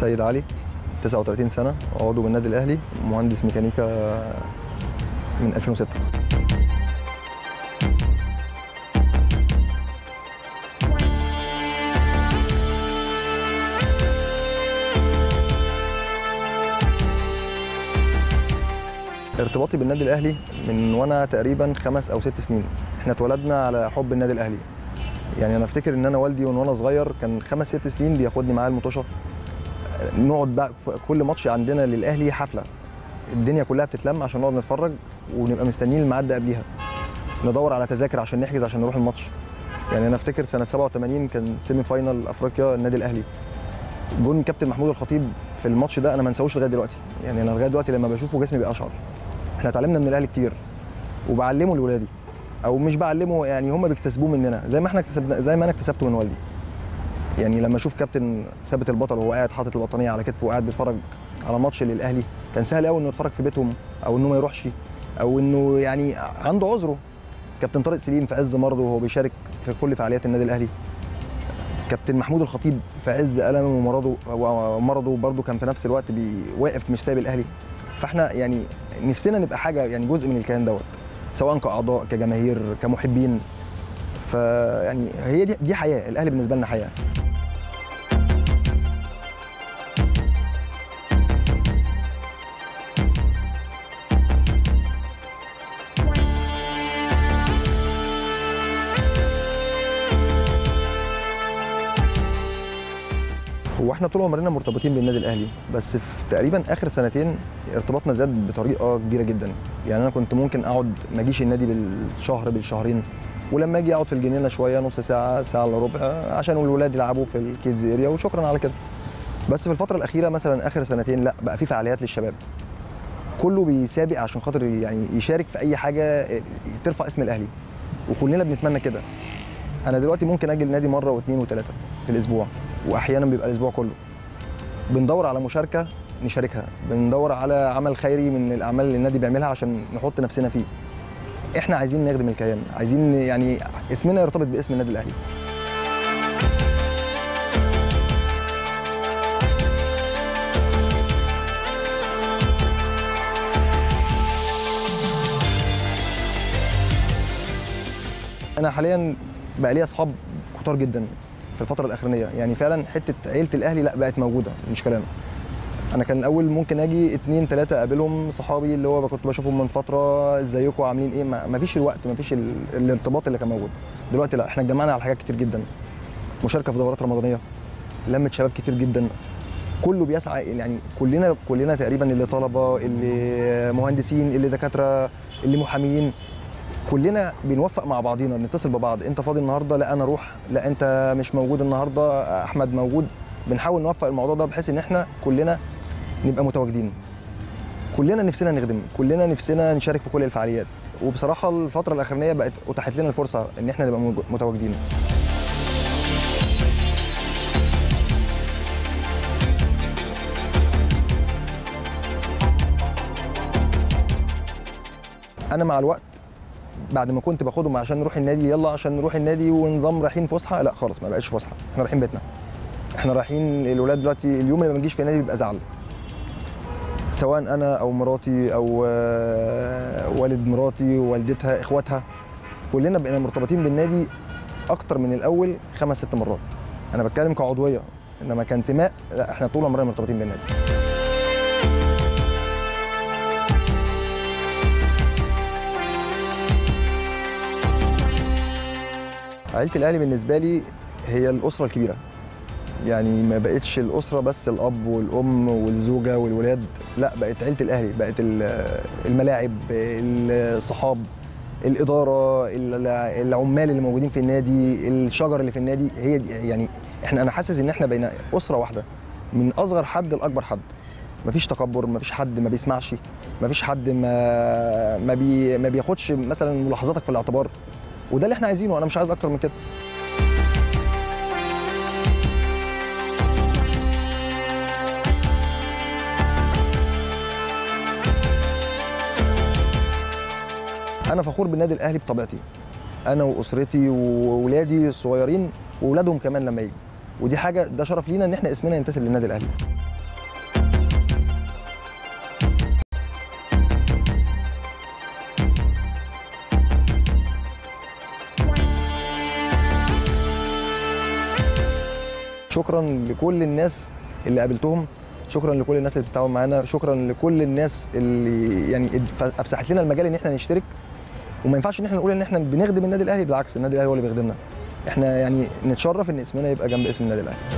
سيد علي 39 سنه عضو بالنادي الاهلي مهندس ميكانيكا من 2006 ارتباطي بالنادي الاهلي من وانا تقريبا خمس او ست سنين احنا اتولدنا على حب النادي الاهلي يعني انا افتكر ان انا والدي من وانا صغير كان خمس ست سنين بياخدني معاه المطوشه نقعد بقى في كل ماتش عندنا للاهلي حفله الدنيا كلها بتتلم عشان نقعد نتفرج ونبقى مستنيين الميعاد ده قبليها ندور على تذاكر عشان نحجز عشان نروح الماتش يعني انا افتكر سنه 87 كان سيمي فاينال افريقيا النادي الاهلي جون كابتن محمود الخطيب في الماتش ده انا ما انساهوش لغايه دلوقتي يعني انا لغايه دلوقتي لما بشوفه جسمي بيقشعر احنا اتعلمنا من الاهلي كتير وبعلمه لاولادي او مش بعلمه يعني هم بيكتسبوه مننا زي ما احنا اكتسبنا زي ما انا اكتسبته من والدي يعني لما اشوف كابتن ثابت البطل وهو قاعد حاطط البطانيه على كتفه وقاعد بيتفرج على ماتش للاهلي كان سهل قوي انه يتفرج في بيتهم او انه ما يروحش او انه يعني عنده عذره كابتن طارق سليم في عز مرضه وهو بيشارك في كل فعاليات النادي الاهلي كابتن محمود الخطيب في عز المه ومرضه ومرضه برضه كان في نفس الوقت واقف مش سايب الاهلي فاحنا يعني نفسنا نبقى حاجه يعني جزء من الكيان دوت سواء كاعضاء كجماهير كمحبين فيعني هي دي دي حياه الاهلي بالنسبه لنا حياه هو احنا طول عمرنا مرتبطين بالنادي الاهلي بس في تقريبا اخر سنتين ارتباطنا زاد بطريقه كبيره جدا يعني انا كنت ممكن اقعد ما اجيش النادي بالشهر بالشهرين ولما اجي اقعد في الجنينه شويه نص ساعه ساعه الا ربع عشان الولاد يلعبوا في الكيدز اريا وشكرا على كده بس في الفتره الاخيره مثلا اخر سنتين لا بقى في فعاليات للشباب كله بيسابق عشان خاطر يعني يشارك في اي حاجه ترفع اسم الاهلي وكلنا بنتمنى كده انا دلوقتي ممكن اجي النادي مره واثنين وثلاثه في الاسبوع واحيانا بيبقى الاسبوع كله بندور على مشاركه نشاركها بندور على عمل خيري من الاعمال اللي النادي بيعملها عشان نحط نفسنا فيه احنا عايزين نخدم الكيان عايزين يعني اسمنا يرتبط باسم النادي الاهلي انا حاليا بقى لي اصحاب كتار جدا في الفتره الاخرانيه يعني فعلا حته عيله الاهلي لا بقت موجوده مش كلام انا كان الاول ممكن اجي اتنين تلاته اقابلهم صحابي اللي هو كنت بشوفهم من فتره ازيكم عاملين ايه ما فيش الوقت ما فيش ال... الارتباط اللي كان موجود دلوقتي لا احنا اتجمعنا على حاجات كتير جدا مشاركه في دورات رمضانيه لمه شباب كتير جدا كله بيسعى يعني كلنا كلنا تقريبا اللي طلبه اللي مهندسين اللي دكاتره اللي محاميين كلنا بنوفق مع بعضينا بنتصل ببعض انت فاضي النهارده لا انا اروح لا انت مش موجود النهارده احمد موجود بنحاول نوفق الموضوع ده بحيث ان احنا كلنا نبقى متواجدين كلنا نفسنا نخدم كلنا نفسنا نشارك في كل الفعاليات وبصراحه الفتره الاخرانيه بقت اتاحت لنا الفرصه ان احنا نبقى متواجدين انا مع الوقت بعد ما كنت باخدهم عشان نروح النادي يلا عشان نروح النادي ونظام رايحين فسحه لا خالص ما بقاش فسحه احنا رايحين بيتنا احنا رايحين الولاد دلوقتي اليوم اللي ما بنجيش في النادي بيبقى زعل سواء انا او مراتي او والد مراتي والدتها اخواتها كلنا بقينا مرتبطين بالنادي اكتر من الاول خمس ست مرات انا بتكلم كعضويه انما كانتماء لا احنا طول عمرنا مرتبطين بالنادي عيله الاهلي بالنسبه لي هي الاسره الكبيره يعني ما بقتش الاسره بس الاب والام والزوجه والولاد لا بقت عيله الاهلي بقت الملاعب الصحاب الاداره العمال اللي موجودين في النادي الشجر اللي في النادي هي دي يعني احنا انا حاسس ان احنا بقينا اسره واحده من اصغر حد لاكبر حد مفيش تكبر مفيش حد ما بيسمعش مفيش حد ما ما, بي ما بياخدش مثلا ملاحظاتك في الاعتبار وده اللي احنا عايزينه انا مش عايز اكتر من كده انا فخور بالنادي الاهلي بطبيعتي انا واسرتي واولادي الصغيرين واولادهم كمان لما يجوا ودي حاجه ده شرف لينا ان احنا اسمنا ينتسب للنادي الاهلي شكرا لكل الناس اللي قابلتهم شكرا لكل الناس اللي بتتعاون معانا شكرا لكل الناس اللي يعني افسحت لنا المجال ان احنا نشترك وما ينفعش ان احنا نقول ان احنا بنخدم النادي الاهلي بالعكس النادي الاهلي هو اللي بيخدمنا احنا يعني نتشرف ان اسمنا يبقى جنب اسم النادي الاهلي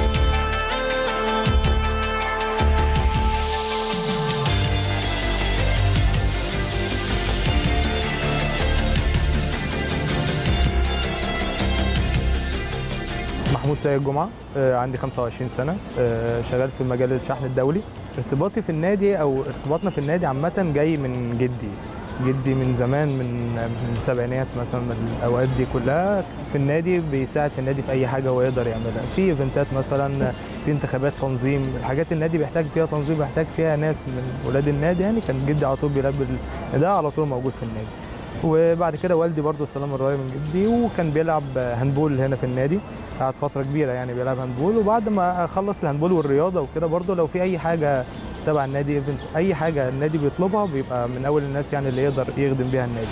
محمود سيد جمعه آه، عندي 25 سنه آه، شغال في مجال الشحن الدولي ارتباطي في النادي او ارتباطنا في النادي عامه جاي من جدي جدي من زمان من من السبعينات مثلا من الاوقات دي كلها في النادي بيساعد في النادي في اي حاجه هو يقدر يعملها في ايفنتات مثلا في انتخابات تنظيم الحاجات النادي بيحتاج فيها تنظيم بيحتاج فيها ناس من ولاد النادي يعني كان جدي على طول بيلبي ده على طول موجود في النادي وبعد كده والدي برضه استلم الرايه من جدي وكان بيلعب هاندبول هنا في النادي قعد فتره كبيره يعني بيلعب هاندبول وبعد ما خلص الهاندبول والرياضه وكده برضه لو في اي حاجه تبع النادي اي حاجه النادي بيطلبها بيبقى من اول الناس يعني اللي يقدر يخدم بيها النادي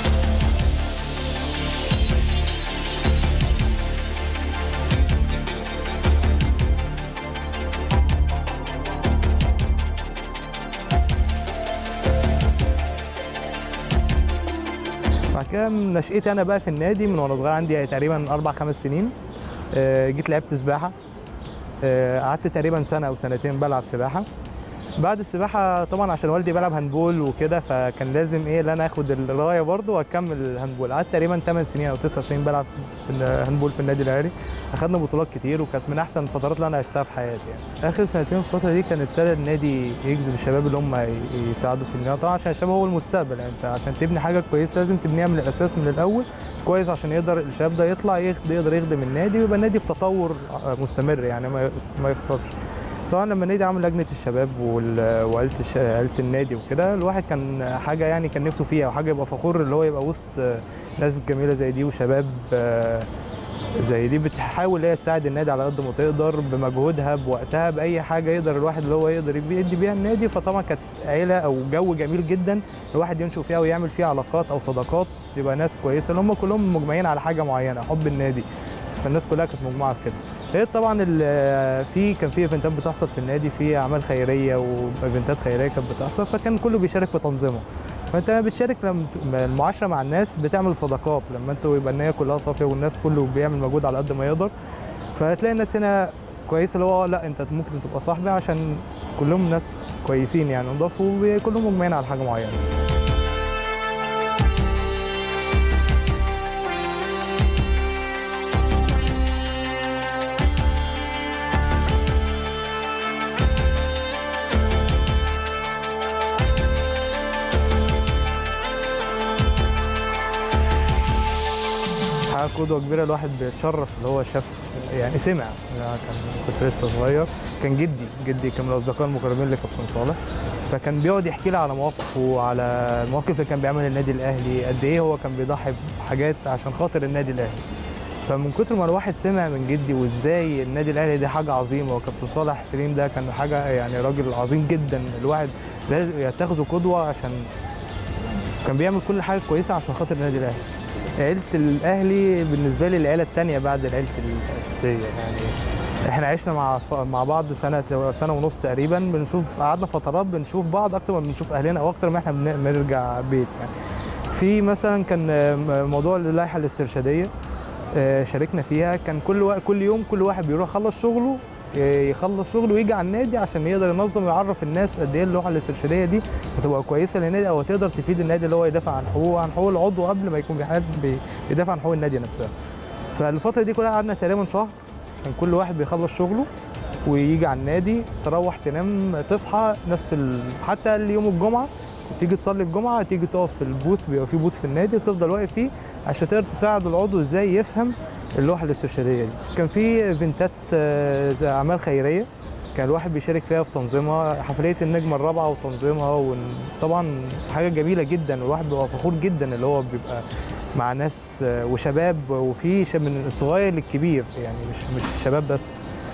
بعد كده من نشأتي انا بقى في النادي من وانا صغير عندي تقريبا اربع خمس سنين آه، جيت لعبت سباحه آه، قعدت تقريبا سنه او سنتين بلعب سباحه بعد السباحه طبعا عشان والدي بيلعب هاندبول وكده فكان لازم ايه ان انا اخد الرايه برضه واكمل الهاندبول قعدت تقريبا 8 سنين او 9 سنين بلعب في الهاندبول في النادي الاهلي اخدنا بطولات كتير وكانت من احسن الفترات اللي انا عشتها في حياتي يعني اخر سنتين في الفتره دي كان ابتدى النادي يجذب الشباب اللي هم يساعدوا في النادي طبعا عشان الشباب هو المستقبل يعني انت عشان تبني حاجه كويسه لازم تبنيها من الاساس من الاول كويس عشان يقدر الشباب ده يطلع يخد- يقدر يخدم النادي ويبقى النادي في تطور مستمر يعني ما ما يخسرش طبعا لما النادي عمل لجنه الشباب وال- وعيله الش- عيله النادي وكده الواحد كان حاجه يعني كان نفسه فيها وحاجه يبقى فخور اللي هو يبقى وسط ناس جميله زي دي وشباب آه، زي دي بتحاول هي تساعد النادي على قد ما تقدر بمجهودها بوقتها باي حاجه يقدر الواحد اللي هو يقدر يدي بيها النادي فطبعا كانت عيله او جو جميل جدا الواحد ينشئ فيها ويعمل فيها علاقات او صداقات يبقى ناس كويسه اللي هم كلهم مجمعين على حاجه معينه حب النادي فالناس كلها كانت مجموعه في كده غير طبعا ال- في كان في ايفنتات بتحصل في النادي في اعمال خيريه وايفنتات خيريه كانت بتحصل فكان كله بيشارك في تنظيمه فانت بتشارك لما ت- المعاشره مع الناس بتعمل صداقات لما انتوا يبقى النيه كلها صافيه والناس كله بيعمل مجهود على قد ما يقدر فتلاقي الناس هنا كويسه اللي هو لا انت ممكن تبقى صاحبي عشان كلهم ناس كويسين يعني نضاف وكلهم مجمعين على حاجه معينه حاجه قدوه كبيره الواحد بيتشرف اللي هو شاف يعني سمع يعني كان كنت لسه صغير كان جدي جدي كان من الاصدقاء المقربين لكابتن صالح فكان بيقعد يحكي لي على مواقفه وعلى المواقف اللي كان بيعملها النادي الاهلي قد ايه هو كان بيضحي بحاجات عشان خاطر النادي الاهلي فمن كتر ما الواحد سمع من جدي وازاي النادي الاهلي دي حاجه عظيمه وكابتن صالح سليم ده كان حاجه يعني راجل عظيم جدا الواحد لازم يتخذه قدوه عشان كان بيعمل كل حاجه كويسه عشان خاطر النادي الاهلي عيله الاهلي بالنسبه لي العيله الثانيه بعد العيله الاساسيه يعني احنا عشنا مع مع بعض سنه سنه ونص تقريبا بنشوف قعدنا فترات بنشوف بعض اكتر ما بنشوف اهلنا او اكتر ما احنا بن- بنرجع بيت يعني في مثلا كان موضوع اللائحه الاسترشاديه آه، شاركنا فيها كان كل وا- كل يوم كل واحد بيروح يخلص شغله آه، يخلص شغله ويجي على النادي عشان يقدر ينظم ويعرف الناس قد ايه اللوحه الاسترشاديه دي هتبقى كويسه للنادي او تقدر تفيد النادي اللي هو يدافع عن حقوقه عن حقوق العضو قبل ما يكون في حد بي- بيدافع عن حقوق النادي نفسها. فالفتره دي كلها قعدنا تقريبا شهر كان كل واحد بيخلص شغله ويجي على النادي تروح تنام تصحى نفس ال... حتى اليوم الجمعه تيجي تصلي الجمعه تيجي تقف في البوث بيبقى في بوث في النادي وتفضل واقف فيه عشان تقدر تساعد العضو ازاي يفهم اللوحه الاسترشاديه دي كان في ايفنتات آه، زي اعمال خيريه كان الواحد بيشارك فيها في تنظيمها حفليه النجمه الرابعه وتنظيمها وطبعا حاجه جميله جدا الواحد بيبقى فخور جدا اللي هو بيبقى مع ناس آه، وشباب وفي ش- من الصغير للكبير يعني مش مش الشباب بس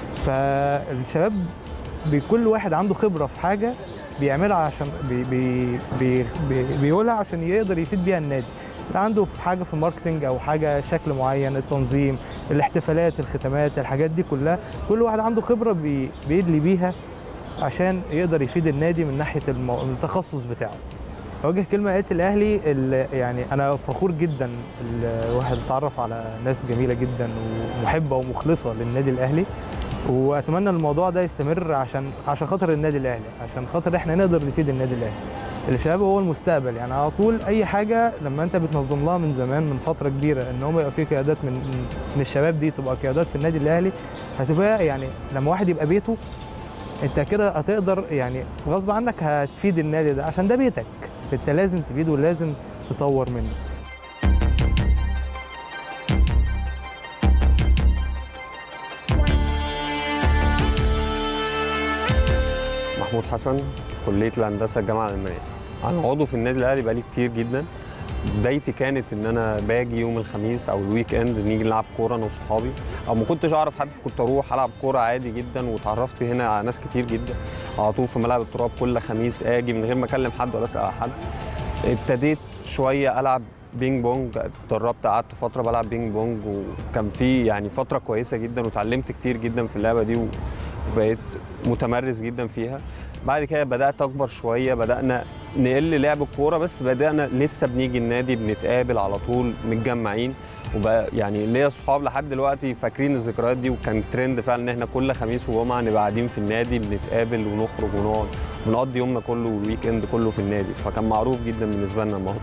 فالشباب بي- كل واحد عنده خبره في حاجه بيعملها عشان بي بي بي بي بيقولها عشان يقدر يفيد بيها النادي عنده في حاجه في الماركتنج او حاجه شكل معين التنظيم الاحتفالات الختامات الحاجات دي كلها كل واحد عنده خبره بي بيدلي بيها عشان يقدر يفيد النادي من ناحيه المو... التخصص بتاعه اوجه كلمه قالت الاهلي ال- يعني انا فخور جدا الواحد اتعرف على ناس جميله جدا ومحبه ومخلصه للنادي الاهلي واتمنى الموضوع ده يستمر عشان عشان خاطر النادي الاهلي عشان خاطر احنا نقدر نفيد النادي الاهلي الشباب هو المستقبل يعني على طول اي حاجه لما انت بتنظم لها من زمان من فتره كبيره ان هم يبقى في قيادات من من الشباب دي تبقى قيادات في النادي الاهلي هتبقى يعني لما واحد يبقى بيته انت كده هتقدر يعني غصب عنك هتفيد النادي ده عشان ده بيتك انت لازم تفيده ولازم تطور منه محمود حسن كليه الهندسه الجامعه الالمانيه انا عضو في النادي الاهلي بقالي كتير جدا بدايتي كانت ان انا باجي يوم الخميس او الويك اند نيجي نلعب كوره انا وصحابي او ما كنتش اعرف حد كنت اروح العب كوره عادي جدا واتعرفت هنا على ناس كتير جدا على طول في ملعب التراب كل خميس اجي من غير ما اكلم حد ولا اسال حد ابتديت شويه العب بينج بونج اتدربت قعدت فتره بلعب بينج بونج وكان في يعني فتره كويسه جدا وتعلمت كتير جدا في اللعبه دي وبقيت متمرس جدا فيها بعد كده بدات اكبر شويه بدانا نقل لعب الكوره بس بدانا لسه بنيجي النادي بنتقابل على طول متجمعين وبقى يعني ليا صحاب لحد دلوقتي فاكرين الذكريات دي وكان ترند فعلا ان احنا كل خميس وجمعه نبقى قاعدين في النادي بنتقابل ونخرج ونقعد ونقضي يومنا كله والويك اند كله في النادي فكان معروف جدا بالنسبه لنا الموضوع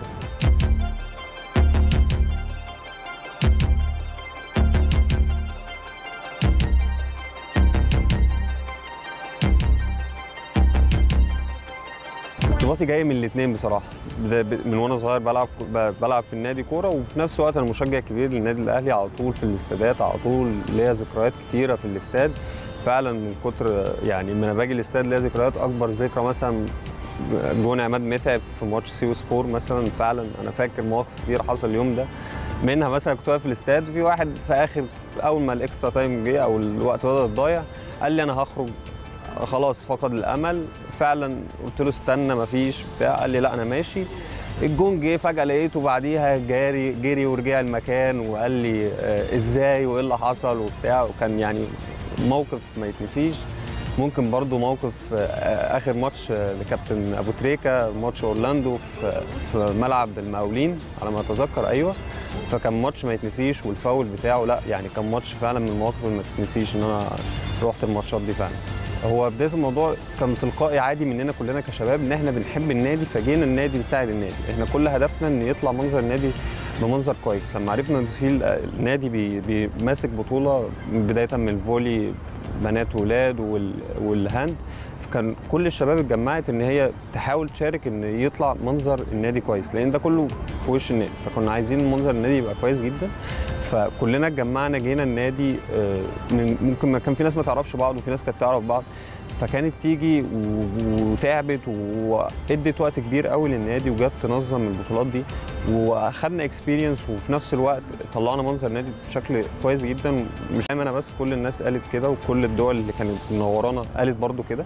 ارتباطي جاي من الاثنين بصراحه ده ب- من وانا صغير بلعب ب- بلعب في النادي كوره وفي نفس الوقت انا مشجع كبير للنادي الاهلي على طول في الاستادات على طول ليا ذكريات كتيره في الاستاد فعلا من كتر يعني لما انا باجي الاستاد ليا ذكريات اكبر ذكرى مثلا جون عماد متعب في ماتش سيو سبور مثلا فعلا انا فاكر مواقف كتير حصل اليوم ده منها مثلا كنت واقف في الاستاد وفي واحد في اخر اول ما الاكسترا تايم جه او الوقت بدا يتضيع قال لي انا هخرج خلاص فقد الامل فعلا قلت له استنى مفيش بتاع قال لي لا انا ماشي الجون جه فجاه لقيته بعديها جاري جري ورجع المكان وقال لي آه، ازاي وايه اللي حصل وبتاع وكان يعني موقف ما يتنسيش ممكن برضو موقف آه، اخر ماتش آه، لكابتن ابو تريكه ماتش اورلاندو في في ملعب المقاولين على ما اتذكر ايوه فكان ماتش ما يتنسيش والفاول بتاعه لا يعني كان ماتش فعلا من المواقف اللي ما تتنسيش ان انا رحت الماتشات دي فعلا هو بدايه الموضوع كان تلقائي عادي مننا كلنا كشباب ان احنا بنحب النادي فجينا النادي نساعد النادي احنا كل هدفنا ان يطلع منظر النادي بمنظر كويس لما عرفنا ان في النادي بي- بي- ماسك بطوله من بدايه من الفولي بنات وولاد وال- والهاند فكان كل الشباب اتجمعت ان هي تحاول تشارك ان يطلع منظر النادي كويس لان ده كله في وش النادي فكنا عايزين منظر النادي يبقى كويس جدا فكلنا اتجمعنا جينا النادي آه، من ممكن ما كان في ناس ما تعرفش بعض وفي ناس كانت تعرف بعض فكانت تيجي و- وتعبت وادت وقت كبير قوي للنادي وجت تنظم البطولات دي واخدنا اكسبيرينس وفي نفس الوقت طلعنا منظر النادي بشكل كويس جدا مش انا بس كل الناس قالت كده وكل الدول اللي كانت منورانا قالت برضو كده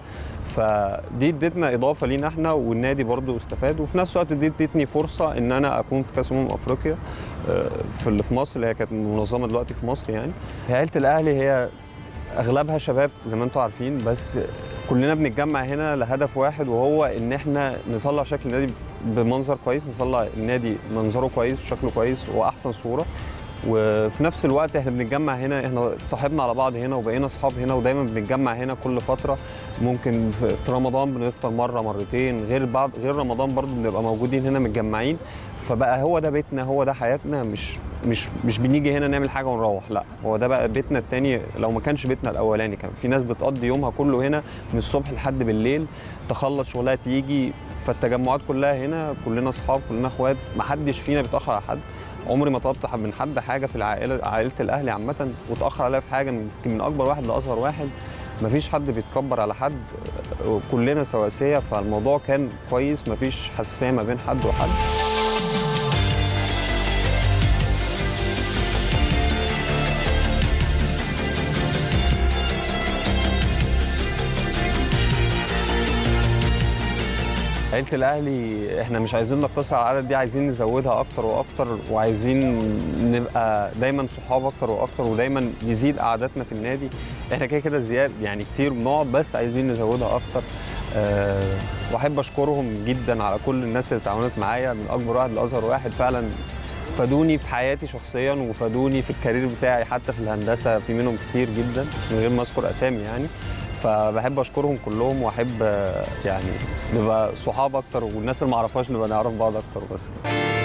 فدي ادتنا اضافه لينا احنا والنادي برضو استفاد وفي نفس الوقت دي ادتني فرصه ان انا اكون في كاس امم افريقيا آه، في اللي في مصر اللي هي كانت منظمه دلوقتي في مصر يعني هي عيله الاهلي هي اغلبها شباب زي ما انتم عارفين بس كلنا بنتجمع هنا لهدف واحد وهو ان احنا نطلع شكل النادي بمنظر كويس نطلع النادي منظره كويس وشكله كويس واحسن صوره وفي نفس الوقت احنا بنتجمع هنا احنا صاحبنا على بعض هنا وبقينا اصحاب هنا ودايما بنتجمع هنا كل فتره ممكن في في رمضان بنفطر مره مرتين غير بعض غير رمضان برضو بنبقى موجودين هنا متجمعين فبقى هو ده بيتنا هو ده حياتنا مش مش مش بنيجي هنا نعمل حاجه ونروح لا هو ده بقى بيتنا التاني لو ما كانش بيتنا الاولاني كان في ناس بتقضي يومها كله هنا من الصبح لحد بالليل تخلص شغلها تيجي فالتجمعات كلها هنا كلنا اصحاب كلنا اخوات ما حدش فينا بيتاخر على حد عمري ما طلبت من حد حاجه في العائله عائله الاهلي عامه واتاخر عليا في حاجه من من اكبر واحد لاصغر واحد مفيش حد بيتكبر على حد كلنا سواسيه فالموضوع كان كويس مفيش حساسيه ما بين حد وحد عيله الاهلي احنا مش عايزين نقتصر على العدد دي عايزين نزودها اكتر واكتر وعايزين نبقى دايما صحاب اكتر واكتر ودايما يزيد قعداتنا في النادي احنا كده كده زياد يعني كتير بنقعد بس عايزين نزودها اكتر أه واحب اشكرهم جدا على كل الناس اللي تعاونت معايا من اكبر واحد لاصغر واحد فعلا فادوني في حياتي شخصيا وفادوني في الكارير بتاعي حتى في الهندسه في منهم كتير جدا من غير ما اذكر اسامي يعني فبحب اشكرهم كلهم واحب آه، يعني نبقى صحاب اكتر والناس اللي ما اعرفهاش نبقى نعرف بعض اكتر بس